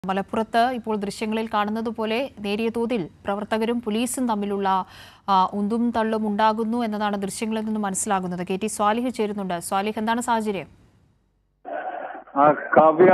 മലപ്പുറത്ത് ഇപ്പോൾ ദൃശ്യങ്ങളിൽ കാണുന്നത് പോലെ നേരിയ തോതിൽ പ്രവർത്തകരും പോലീസും തമ്മിലുള്ള ആ, ഉന്തും തള്ളും ഉണ്ടാകുന്നു എന്നതാണ് ദൃശ്യങ്ങളിൽ നിന്ന് മനസ്സിലാകുന്നത് കെ ടി സ്വാലിഹ് ചേരുന്നുണ്ട് സ്വാലിഹ് എന്താണ് സാഹചര്യം ആ, Kavya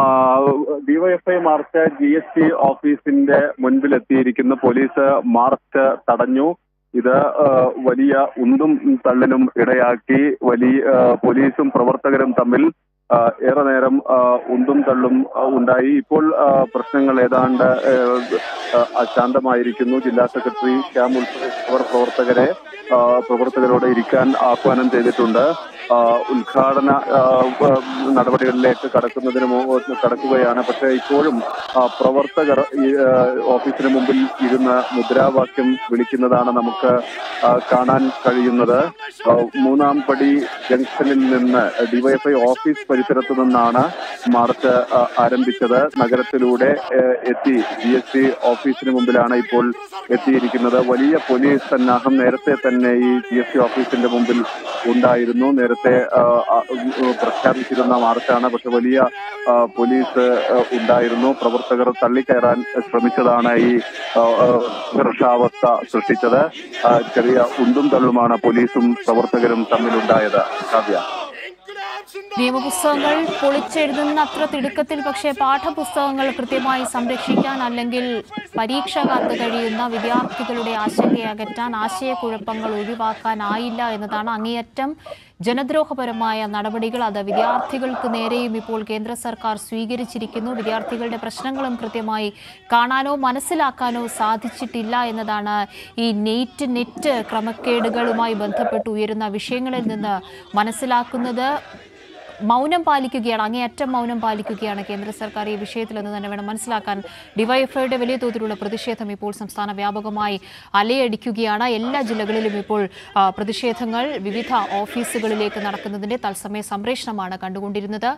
DYFI march G S T ഓഫീസിന്റെ മുൻപിലെത്തിയിരിക്കുന്ന പോലീസ് മാർച്ച് തടഞ്ഞു ഇത് ആ, വലിയ ഉന്തും തള്ളിനും ഇടയാക്കി വലിയ ആ, പോലീസും പ്രവർത്തകരും തമ്മിൽ ആ, ഏറെ നേരം ആ, ഉന്തും തള്ളും ആ, ഉണ്ടായി ഇപ്പോൾ ആ, പ്രശ്നങ്ങൾ ഏതാണ്ട് ആ, ആ, ശാന്തമായിരിക്കുന്നു ജില്ലാ സെക്രട്ടറി ശ്യാം ഉൾപ്പെടെയുള്ളവർ പ്രവർത്തകരെ ആ, പ്രവർത്തകരോട് ഇരിക്കാൻ ആഹ്വാനം ചെയ്തിട്ടുണ്ട് ആ, ഉദ്ഘാടന ആ, ആ, നടപടികളിലേക്ക് കടക്കുന്നതിന് മുമ്പ് കടക്കുകയാണ് പക്ഷേ ഇപ്പോഴും ആ, പ്രവർത്തകർ ഈ ആ, ഓഫീസിന് മുമ്പിൽ ഇരുന്ന് മുദ്രാവാക്യം വിളിക്കുന്നതാണ് നമുക്ക് ആ, കാണാൻ കഴിയുന്നത് ആ, മൂന്നാം പടി ജംഗ്ഷനിൽ നിന്ന് ഡിവൈഎഫ്ഐ ഓഫീസ് പരിസരത്ത് നിന്നാണ് മാർച്ച് ആ, ആരംഭിച്ചത് നഗരത്തിലൂടെ ആ, എത്തി ജി എസ് ടി ഓഫീസിന് മുമ്പിലാണ് ഇപ്പോൾ എത്തിയിരിക്കുന്നത് വലിയ പോലീസ് സന്നാഹം നേരത്തെ തന്നെ ഈ ജി എസ് ടി ഓഫീസിന്റെ മുമ്പിൽ ഉണ്ടായിരുന്നു നേരത്തെ ആ, ആ, ഉം, പ്രഖ്യാപിച്ചിരുന്ന മാർച്ചാണ് പക്ഷെ വലിയ ആ, പോലീസ് ആ, ഉണ്ടായിരുന്നു പ്രവർത്തകർ തള്ളിക്കയറാൻ ശ്രമിച്ചതാണ് ഈ ആ, ആ, സംഘർഷാവസ്ഥ സൃഷ്ടിച്ചത് ആ, ചെറിയ ഉണ്ടും തള്ളുമാണ് പോലീസും പ്രവർത്തകരും തമ്മിലുണ്ടായത് കാവ്യ നിയമപുസ്തകങ്ങൾ പൊളിച്ചെഴുതുന്ന അത്ര തിടുക്കത്തിൽ പക്ഷേ പാഠപുസ്തകങ്ങൾ കൃത്യമായി സംരക്ഷിക്കാൻ അല്ലെങ്കിൽ പരീക്ഷ കാത്തു കഴിയുന്ന വിദ്യാർത്ഥികളുടെ ആശങ്കയെ അകറ്റാൻ ആശയക്കുഴപ്പങ്ങൾ ഒഴിവാക്കാനായില്ല എന്നതാണ് അങ്ങേയറ്റം ജനദ്രോഹപരമായ നടപടികൾ അത് വിദ്യാർത്ഥികൾക്ക് നേരെയും ഇപ്പോൾ കേന്ദ്ര സർക്കാർ സ്വീകരിച്ചിരിക്കുന്നു വിദ്യാർത്ഥികളുടെ പ്രശ്നങ്ങളും കൃത്യമായി കാണാനോ മനസ്സിലാക്കാനോ സാധിച്ചിട്ടില്ല എന്നതാണ് ഈ നെയ്റ്റ് നെറ്റ് ക്രമക്കേടുകളുമായി ബന്ധപ്പെട്ട് ഉയരുന്ന വിഷയങ്ങളിൽ നിന്ന് മനസ്സിലാക്കുന്നത് മൗനം പാലിക്കുകയാണ് അങ്ങേയറ്റം മൗനം പാലിക്കുകയാണ് കേന്ദ്ര സർക്കാർ ഈ വിഷയത്തിൽ എന്ന് തന്നെ വേണം മനസ്സിലാക്കാൻ ഡിവൈഎഫ്ഐയുടെ വലിയ തോതിലുള്ള പ്രതിഷേധം ഇപ്പോൾ സംസ്ഥാന വ്യാപകമായി അലയടിക്കുകയാണ് എല്ലാ ജില്ലകളിലും ഇപ്പോൾ ആ, പ്രതിഷേധങ്ങൾ വിവിധ ഓഫീസുകളിലേക്ക് നടക്കുന്നതിന്റെ തത്സമയ സംപ്രേഷണമാണ് കണ്ടുകൊണ്ടിരുന്നത്